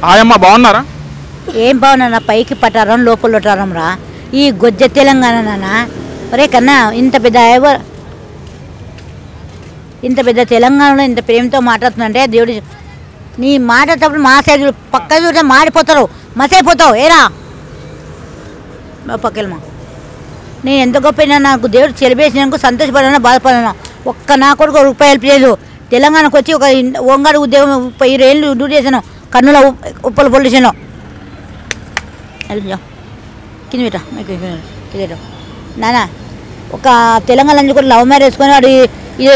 ఆయమ్మ బాగున్నారా ఏం బాగున్నా పైకి పట్టారం లోపల పట్టారం రా ఈ గొజ్జ తెలంగాణ నాన్న ఒరే కన్నా ఇంత పెద్ద ఎవరు ఇంత పెద్ద తెలంగాణలో ఇంత ప్రేమతో మాట్లాడుతుందంటే దేవుడి నీ మాట్లాడేటప్పుడు మా సైడ్ చూడు, పక్క చూస్తే మాడిపోతారు మసైపోతావు ఏరా మా పక్కలమా నేను ఎంత గొప్ప నాకు దేవుడు చెలిపేసినందుకు సంతోషపడాను బాధపడాను ఒక్క నా కొడుకు ఒక రూపాయి హెల్ప్ చేయలేదు తెలంగాణకు వచ్చి ఒక ఇన్- ఓంగాడు ఉద్యోగం ముప్పై ఇరవై ఏళ్ళు డ్యూటీ చేశాను కన్నుల ఉప్- ఉప్పల పొల్యూషన్లో వెళ్ళి కింద పెట్ట కింద నాన్న ఒక తెలంగాణ నుంచి కూడా లవ్ మ్యారేజ్ వేసుకొని వాడు ఈ- ఇది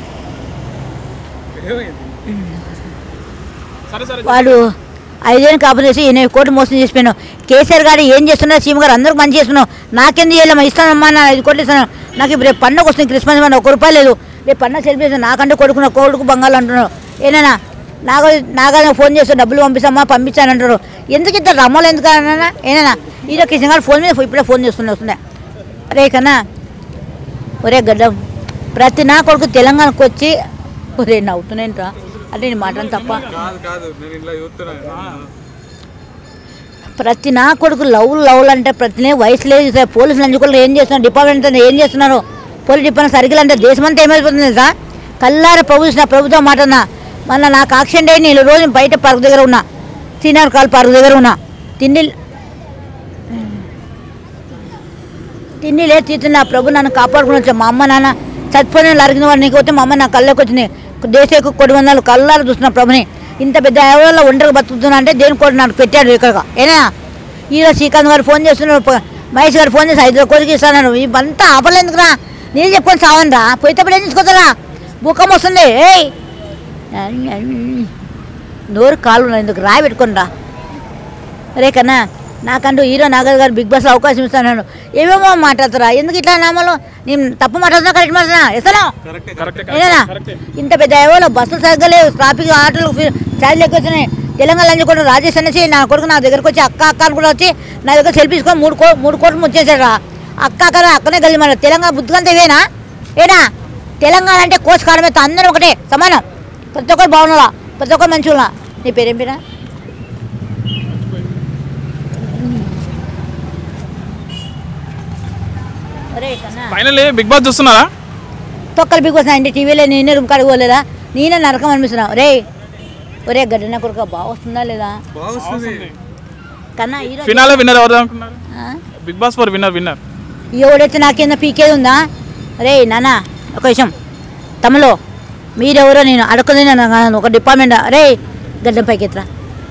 సరే సరే వాడు ఐదేళ్ళు కాపురం చేసి ఎనిమిది కోట్లు మోసం చేసిపోయాను కేసీఆర్ గారు ఏం చేస్తున్నారు సీఎం గారు అందరికి మంచి చేస్తున్నావు నాకెందుకు చేయలేమా ఇస్తానమ్మా నా ఐదు కోట్లు ఇస్తాను నాకు ఇప్పుడు రేపు పండుగ వస్తుంది క్రిస్మస్ పండుగ ఒక రూపాయలు లేదు రేపు పండుగ సెలబ్రేషన్ నాకంటే కొడుకున్న కోడుకు బంగాలు అంటున్నారు ఏనా నాగా నాగా ఫోన్ చేస్తే డబ్బులు పంపిస్తామా పంపించాను అంటారు ఎందుకు ఇంత రమ్మలు ఎందుకు అన్నా ఏనా ఈరోజు కిషన్ గారు ఫోన్ మీద ఇప్పుడే ఫోన్ చేస్తున్నా వస్తుందా రే కన్నా ఒరే గడ్డం ప్రతి నా కొడుకు తెలంగాణకు వచ్చి ఒరే నవ్వుతున్నాయంట అంటే నేను మాట్లాడను తప్ప కాదు కాదు నేను ఇలా చూస్తున్నాను ప్రతి నా కొడుకు లవ్ లవ్లు అంటే ప్రతి వయసు లేదు సార్ పోలీసులు అంచుకోళ్ళు ఏం చేస్తున్నారు డిపార్ట్మెంట్ అంతా ఏం చేస్తున్నారు పోలీస్ డిపార్ట్మెంట్ సరిగ్గా అంటే దేశం అంతా ఏమైపోతుంది సార్ కల్లార ప్రభుత్వ ప్రభుత్వం మాటన్నా మొన్న నాకు యాక్సిడెంట్ అయ్యి నేను రోజు బయట పార్క్ దగ్గర ఉన్నా సీనియర్ కాల్ పార్క్ దగ్గర ఉన్నా తిండి తిండి లేదు తీస్తున్నా ప్రభు నన్ను కాపాడుకుని వచ్చా మా అమ్మ నాన్న చచ్చిపోయిన వాళ్ళు అరిగిన వాడు నీకు వస్తే మా అమ్మ నా కళ్ళకి వచ్చింది దేశకు కొడి వందలు కళ్ళారు చూస్తున్నా ప్రభుని ఇంత పెద్ద ఎవరిలో ఒంటరికి బతుకుతున్నా అంటే దేని కోటి నాకు పెట్టాడు ఇక్కడ ఏనా ఈరోజు శ్రీకాంత్ గారు ఫోన్ చేస్తున్నారు ప- మహేష్ గారు ఫోన్ చేసి ఐదు కోటికి ఇస్తాను ఇవంతా ఆపలేందుకురా నేను చెప్పుకొని సావనరా పోయేటప్పుడు ఏం తీసుకొస్తారా భూకం వస్తుంది ఏయ్ నోరు కాలు ఎందుకు రాయి పెట్టుకొని రా రే కన్నా నాకంటూ హీరో నాగర్ గారు బిగ్ బాస్లో అవకాశం ఇస్తాను ఏమేమో మాట్లాడతారా ఎందుకు ఇట్లా నామలు నేను తప్పు మాట్లాడుతున్నా కరెక్ట్ మాట్లాడుతున్నా ఇస్తాను కరెక్టే కరెక్టే ఏనా కరెక్టే ఇంత పెద్ద ఎవరో బస్సులు సరిగ్గలేవు ట్రాఫిక్ ఆటోలు ఛార్జీలు ఎక్కువ వచ్చినాయి తెలంగాణ నుంచి కూడా రాజేష్ అనేసి నా కొడుకు నా దగ్గరకు వచ్చి అక్క అక్క అని కూడా వచ్చి నా దగ్గర సెల్ఫీ తీసుకొని మూడు కో మూడు కోట్లు ముచ్చేసాడు రా అక్క అక్క రా, అక్కనే కలిసి మన తెలంగాణ బుద్ధికంతా ఇవేనా ఏనా తెలంగాణ అంటే కోచ్ కాడమే అందరూ ఒకటే సమానం ప్రతి ఒక్కరు బాగున్నారా ప్రతి ఒక్కరు మంచిగా నీ పేరేం పేరా ఒరే కన్నా ఫైనల్లీ బిగ్ బాస్ చూస్తున్నారా తొక్కలు బిగ్ బాస్ అంటే టీవీలో నేనే రూమ్ కాడికి పోలేదా నేనే నరకం అనిపిస్తున్నావు రే ఒరే గడ్డన కొడుక బాగా వస్తుందా లేదా బాగుంది కన్నా హీరో ఫినాలే విన్నర్ ఎవరు అనుకున్నారు ఆ? Bigg Boss four winner winner ఎవడైతే నాకేందో పీకేది ఉందా రే నాన్న ఒక విషయం తమలో మీరెవరో నేను అడగదు నేను ఒక డిపార్ట్మెంట్ రే గడ్డం పైకి ఎత్తురా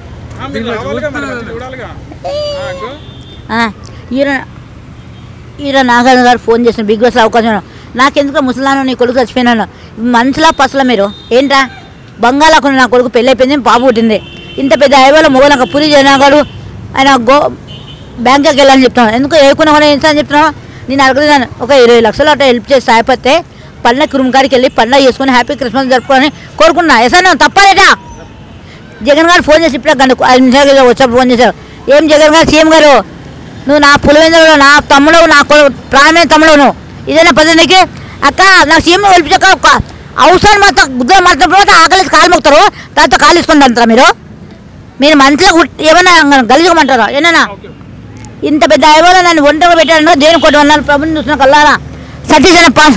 ఆ, హీరో హీరో నాగార్జున గారు ఫోన్ చేసిన బిగ్ బాస్లో అవకాశం ఇవ్వను. నాకెందుకు ముసలాను నీ కొడుకు చచ్చిపోయినాను మనసులా పసల మీరు ఏంట్రా బంగాళాకుండా నా కొడుకు పెళ్ళి అయిపోయింది బాబు పుట్టింది ఇంత పెద్ద హైవేలో మొగలు ఒక పురి జనాగాడు ఆయన గో బ్యాంకుకి వెళ్ళాలని చెప్తున్నాను ఎందుకు ఏకున్నా కూడా ఎంత అని చెప్తున్నాను నేను అడుగుతున్నాను ఒక ఇరవై లక్షలు అట్లా హెల్ప్ చేసి సాయపడితే పండగ రూమ్ కాడికి వెళ్ళి పండగ చేసుకొని హ్యాపీ క్రిస్మస్ జరుపుకొని కోరుకున్నా ఎసాను తప్పలేటా జగన్ గారు ఫోన్ చేసి ఇప్పుడే గంట ఐదు నిమిషాలు వచ్చారు ఫోన్ చేశారు ఏం జగన్ గారు సీఎం గారు నువ్వు నా పులివెందులో నా తమ్ముడు నా కొ- ప్రాణమైన తమ్ముడు నువ్వు ఇదేనా పద్ధతికి అక్క నాకు సీఎం గెలిపించాక ఒక అవసరం మాత్రం గుద్ద మాత్రం ఆకలి కాలు మొక్కుతారు తర్వాత కాలు తీసుకొని అంటారా మీరు మీరు మనసులో గుట్- ఏమన్నా గలిజమంటారా ఏనా ఇంత పెద్ద ఐవోలో నన్ను ఒంటరిగా పెట్టాడు దేని కొట్టి వన్నారు ప్రభుని చూసిన కల్లారా సతీశన పాస్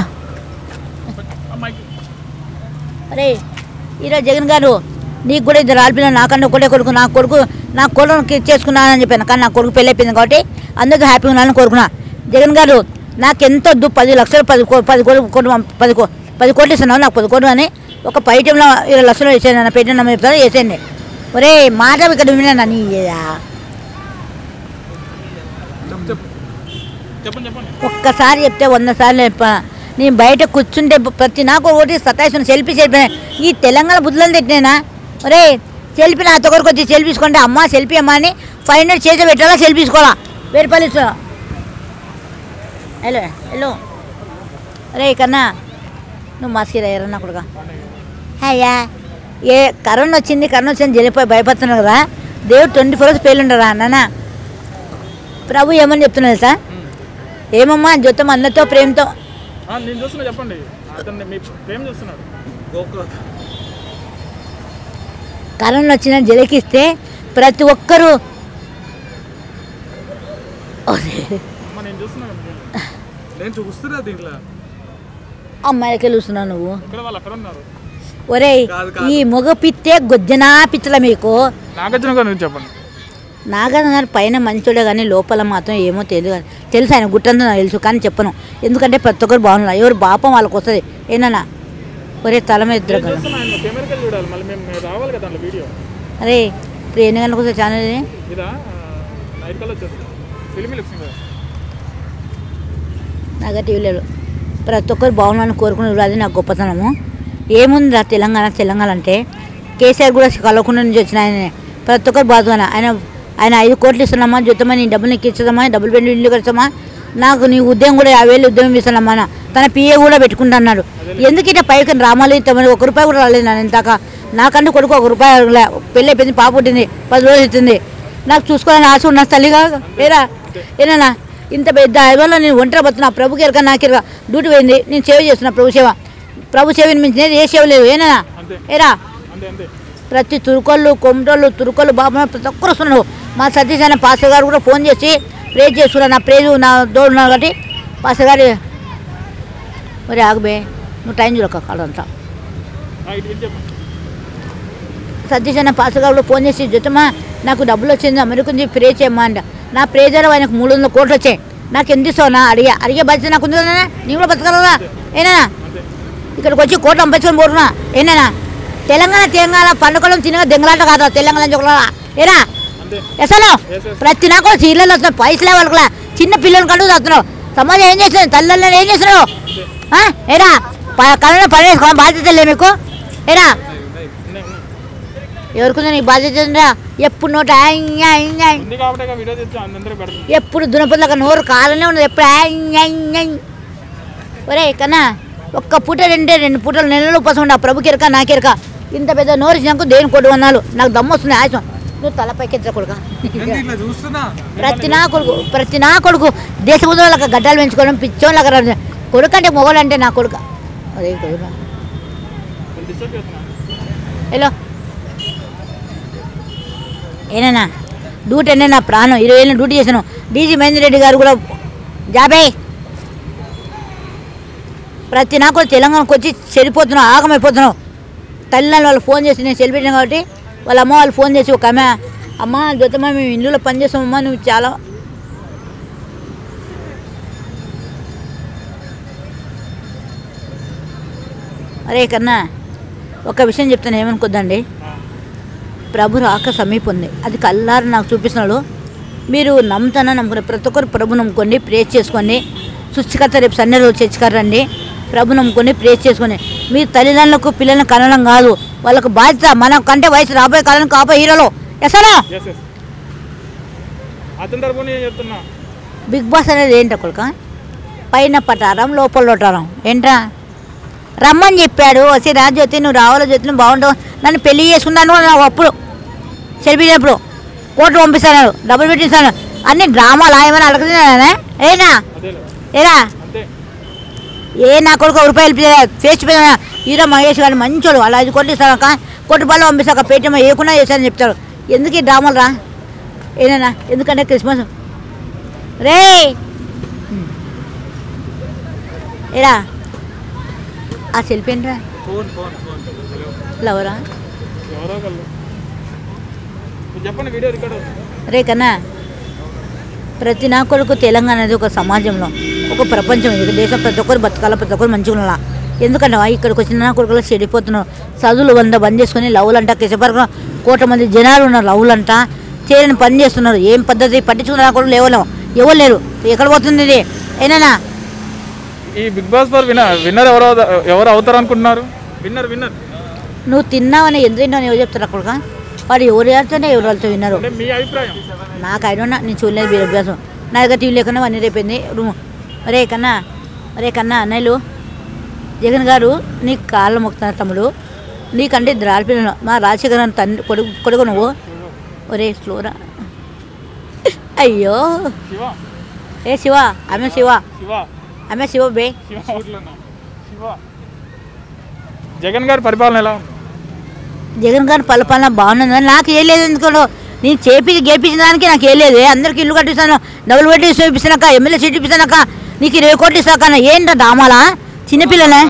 అరే ఈరోజు జగన్ గారు నీకు కూడా ఇద్దరు ఆల్పిన నాకన్నా ఒకటే కొడుకు నా కొడుకు నా కొడుకు చేసుకున్నానని చెప్పాను కానీ నా కొడుకు పెళ్ళి అయిపోయింది కాబట్టి అందరితో హ్యాపీగా ఉన్నానని కోరుకున్నా జగన్ గారు నాకు ఎంత వద్దు పది లక్షలు పది కో పది కోట్లు కోట్లు పంప- పది కో పది కోట్లు ఇస్తున్నావు నాకు పది కోట్లు అని ఒక పైటంలో ఇరవై లక్షలు వేసేయండి నా పేట నమ్మ చెప్తాను వేసేయండి ఒరే మాట ఇక్కడ విన్నా నీ చెప్పండి చెప్పండి ఒక్కసారి చెప్తే వంద సార్లు చెప్పా నేను బయట కూర్చుంటే ప్రతి నాకు ఒకటి సతాయిస్తున్న సెల్ఫీ సెల్ఫీ ఈ తెలంగాణ బుద్ధులను తిట్టినేనా ఒరే సెల్ఫీ నా తొగరికి వచ్చి సెల్ఫీ తీసుకుంటే అమ్మ సెల్ఫీ అమ్మ అని ఫైవ్ హండ్రెడ్ చేతి పెట్టాలా సెల్ఫీ తీసుకోవాలా వేరే పని ఇస్తా హలో హలో రే కన్నా నువ్వు మాస్కీరా ఎరన్నా కొడుక అయ్యా ఏ కరోనా వచ్చింది కరోనా వచ్చింది జరిగిపోయి భయపడుతున్నావు కదా దేవుడు ట్వంటీ ఫోర్ అవర్స్ పేలుండరా నాన్న ప్రభు ఏమని చెప్తున్నారు సార్ ఏమమ్మా జొత్తం అందరితో ప్రేమతో ఆ, నేను చూస్తున్నా చెప్పండి అతన్ని మీ ప్రేమ చూస్తున్నాడు కరోనా వచ్చిన జలకిస్తే ప్రతి ఒక్కరూ అమ్మ నేను చూస్తున్నాను కదా. నేను చూస్తున్నా దీంట్లో అమ్మాయిలకి చూస్తున్నావు నువ్వు ఇక్కడ వాళ్ళు అక్కడ ఉన్నారు ఒరేయ్ కాదు, కాదు. ఈ మగ పిత్తే గొజ్జనా పిచ్చల మీకు నాగార్జున గారు గురించి చెప్పండి నాగార్జున గారు పైన మంచోడే కానీ లోపల మాత్రం ఏమో తెలియదు కానీ తెలుసు ఆయన గుట్టంతా నాకు తెలుసు కానీ చెప్పను ఎందుకంటే ప్రతి ఒక్కరు బాగున్నారు ఎవరు పాపం వాళ్ళకి వస్తుంది ఏనన్నా ఒరే తల మీద ఇద్దరు కదా చూస్తున్నా ఆయన కెమెరాకి వెళ్ళి చూడాలి మళ్ళీ మేము మేము రావాలి కదా అందులో వీడియో అరే ఇప్పుడు ఎన్ని గంటలకు వస్తుంది ఛానల్ ఇది ఇదా నైట్ కల్లా వచ్చేస్తుంది ఫిలిమి లిప్సింగ్ కదా నాగా టీవీలో ప్రతి ఒక్కరు బాగున్నాను కోరుకునే అది నాకు గొప్పతనము ఏముందిరా తెలంగాణ తెలంగాణ అంటే కేసీఆర్ కూడా కలవకుండా నుంచి వచ్చిన ఆయన ప్రతి ఒక్కరు బాధగాన ఆయన ఆయన ఐదు కోట్లు ఇస్తున్నామా జుత్తమా నీ డబ్బులు నీకు ఇచ్చేదమ్మా డబ్బులు పెట్టి ఇల్లు కడతామా నాకు నీ ఉద్యోగం కూడా యాభై వేలు ఉద్యోగం ఇస్తున్నామా అన్న. తన పిఏ కూడా పెట్టుకుంటా అన్నాడు ఎందుకు ఇట్లా పైకి రామాలు ఇంతమంది ఒక రూపాయి కూడా రాలేదు నేను ఇంతాక నాకంటే కొడుకు ఒక రూపాయి అడగలే. పెళ్ళి అయిపోయింది పాప పుట్టింది పది రోజులు అవుతుంది నాకు చూసుకోవాలని ఆశ ఉన్న తల్లిగా ఏరా ఏనా ఇంత పెద్ద ఐవల్లో నేను ఒంటరి బతున్నా ప్రభుకి ఎరక నాకు ఎరక డ్యూటీ పోయింది నేను సేవ చేస్తున్నా ప్రభు సేవ ప్రభు సేవని మించినది ఏ సేవ లేదు ఏనా అంతే ఏరా అంతే అంతే ప్రతి తురుకోళ్ళు కొమటోళ్ళు తురుకోళ్ళు బాబా ప్రతి ఒక్కరు వస్తున్నాడు మా సతీష్ అనే పాస్టర్ గారు కూడా ఫోన్ చేసి ప్రేజ్ చేస్తున్నారు నా ప్రేజ్ నా దోడు ఉన్నాడు కాబట్టి పాస్టర్ గారు మరి ఆగుబే నువ్వు టైం చూడక కాలంతా ఆ, ఇటు ఇటు చెప్పండి సతీష్ అన్న పాస్టర్ గారు కూడా ఫోన్ చేసి జుత్తమ్మా నాకు డబ్బులు వచ్చింది అమెరికా నుంచి ప్రే చేయమ్మా అంట నా ప్రేజర్ ఆయనకు మూడు వందల కోట్లు వచ్చాయి నాకు ఎంత ఇస్తావునా అడిగా అడిగే బాధ్యత నాకు ఉంది కదా నీ కూడా బతకగలరా ఏనా అంతే ఇక్కడికి వచ్చి కోట్లు పంపించుకొని పోతున్నా ఏనా తెలంగాణ తెలంగాణ పండుగలు తినగా దెంగలాట కాదు తెలంగాణ చొక్కలా ఏరా అంతే అసలు Yes, yes. ప్రతి నాకు సీరియల్ వస్తున్నావు పైసలే వాళ్ళకి చిన్న పిల్లలు కంటూ వస్తున్నావు సమాజం ఏం చేస్తున్నావు తల్లిదండ్రులు ఏం చేస్తున్నావు ఆ? ఏరా కళ్ళలో పడేసుకో బాధ్యత లే మీకు ఏరా ఉన్నాయి, ఉన్నాయి. ఎవరికి నీకు బాధ్యత ఉందా ఎప్పుడు నోట ఆయ్ ఆయ్ ఆయ్. ఉంది కాబట్టి ఇక వీడియో తెచ్చి అందరికీ పెడుతుంది ఎప్పుడు దునపదలక నోరు కాలనే ఉండదు ఎప్పుడు ఆయ్ ఆయ్ ఆయ్. ఒరే కన్నా ఒక్క పూట రెండే రెండు పూటలు నెలలు ఉపవాసం ఉండే ప్రభుకి ఎరక నాకెరక ఇంత పెద్ద నోరు ఇచ్చినాక దేని కొడు అన్నాలు నాకు దమ్ము వస్తుంది ఆయాసం నువ్వు తలపైకి ఎత్తరా కొడుక నేను దీంట్లో చూస్తున్నా ప్రతి నా కొడుకు ప్రతి నా కొడుకు దేశముద్రలకు గడ్డలు పెంచుకోవడం పిచ్చోళ్ళకి రాదు. కొడుకు అంటే మొగలు అంటే నా కొడుక అదే కొడుక వాళ్ళు డిస్టర్బ్ చేస్తున్నారు హలో ఏనా డ్యూటీ అంటే నా ప్రాణం ఇరవై ఏళ్ళు డ్యూటీ చేశాను డీజీ మహేందర్ రెడ్డి గారు కూడా జాబే ప్రతి నాకు తెలంగాణకు వచ్చి చెడిపోతున్నావు ఆగమైపోతున్నావు తల్లిదండ్రులు వాళ్ళు ఫోన్ చేసి నేను సెలిబ్రేట్ కాబట్టి వాళ్ళ అమ్మ వాళ్ళు ఫోన్ చేసి ఒక ఆమె అమ్మ జ్యోతమ్మ మేము ఇల్లులో పని చేస్తామమ్మా నువ్వు చాలా అరే కన్నా ఒక విషయం చెప్తాను ఏమనుకోద్దండి ప్రభు రాక సమీపం ఉంది అది కల్లారు నాకు చూపిస్తున్నాడు మీరు నమ్ముతానా నమ్ముకునే ప్రతి ఒక్కరు ప్రభు నమ్ముకోండి ప్రేస్ చేసుకోండి సృష్టికర్త రేపు సండే రోజు చర్చకారండి ప్రభు నమ్ముకొని ప్రేస్ చేసుకోండి మీ తల్లిదండ్రులకు పిల్లల్ని కనడం కాదు వాళ్ళకు బాధ్యత మన కంటే వయసు రాబోయే కాలం కాబోయే హీరోలు ఎసలో ఎస్ ఎస్ అతని తరపున నేను చెప్తున్నా బిగ్ బాస్ అనేది ఏంటి కొడుక పైన పటారం లోపల లోటారం ఏంట్రా రమ్మని చెప్పాడు వచ్చి రా జ్యోతి నువ్వు రావాలో జ్యోతి నువ్వు బాగుంటావు నన్ను పెళ్లి చేసుకున్నాను నాకు అప్పుడు చెరిపినప్పుడు కోట్లు పంపిస్తాను డబ్బులు పెట్టిస్తాను అన్ని డ్రామాలు ఏమైనా అడగతున్నానే ఏనా అదేలే ఏరా అంతే ఏ నా కొడుకు ఒక రూపాయలు ఫేస్ హీరో మహేష్ గారు మంచోడు అలా ఐదు కోట్లు ఇస్తాను అక్క కోటి రూపాయలు పంపిస్తాక పేటీఎం ఏకున్నా చేశానని చెప్తాడు ఎందుకు ఈ డ్రామాలు రా ఏనా ఎందుకంటే క్రిస్మస్ రే ఏరా ఆ సెల్ఫీ ఏంట్రా ఫోన్ ఫోన్ ఫోన్ లవరా ఎవరో ఒకళ్ళు మీరు చెప్పండి వీడియో రికార్డ్ అవుతుంది రే కన్నా ప్రతి నా కొడుకు తెలంగాణ అనేది ఒక సమాజంలో ఒక ప్రపంచం ఇది దేశం ప్రతి ఒక్కరు బతకాల ప్రతి ఒక్కరు మంచిగా ఉండాలా ఎందుకంటే వా ఇక్కడికి వచ్చిన నా కొడుకులు చెడిపోతున్నారు చదువులు వంద బంద్ చేసుకొని లవ్లు అంట కిసపరకు కోట మంది జనాలు ఉన్నారు లవ్లు అంట చేయని పని చేస్తున్నారు ఏం పద్ధతి పట్టించుకున్న నా కొడుకులు ఎవరు ఎవరు లేరు ఎక్కడ పోతుంది ఇది ఏనా ఈ Bigg Boss four winner winner ఎవరు అవుతా- ఎవరు అవుతారు అనుకుంటున్నారు విన్నర్ విన్నర్ నువ్వు తిన్నావని ఎందుకు తిన్నావని ఎవరు చెప్తారు అక్కడ వాడు ఎవరు చేస్తుంటే ఎవరు వాళ్ళతో విన్నారు అంటే మీ అభిప్రాయం నాకు ఐడోన్నా నేను చూడలేదు వీరి అభ్యాసం నా దగ్గర టీవీ లేకుండా వన్ ఇయర్ అయిపోయింది రూమ్ రే కన్నా రే కన్నా అన్నయ్యలు జగన్ గారు నీకు కాళ్ళ మొక్కుతున్నారు తమ్ముడు నీకంటే ద్రాల్పిన మా రాజశేఖర్ అని తండ్రి కొడుకు కొడుకు నువ్వు ఒరే స్లోరా అయ్యో శివ ఏ శివ ఆమె శివ శివ ఆమె శివ బే శివ శివ జగన్ గారి పరిపాలన ఎలా ఉంది జగన్ గారి పరిపాలన బాగున్నది నాకు ఏ లేదు ఎందుకో నేను చేపి గేపించిన దానికి నాకు ఏం లేదు అందరికి ఇల్లు కట్టిస్తాను డబుల్ బెడ్ చూపిస్తానక్క ఎమ్మెల్యే సీట్ ఇప్పిస్తానక్క నీకు ఇరవై కోట్లు ఇస్తాక ఏంటో డామాలా చిన్నపిల్లనే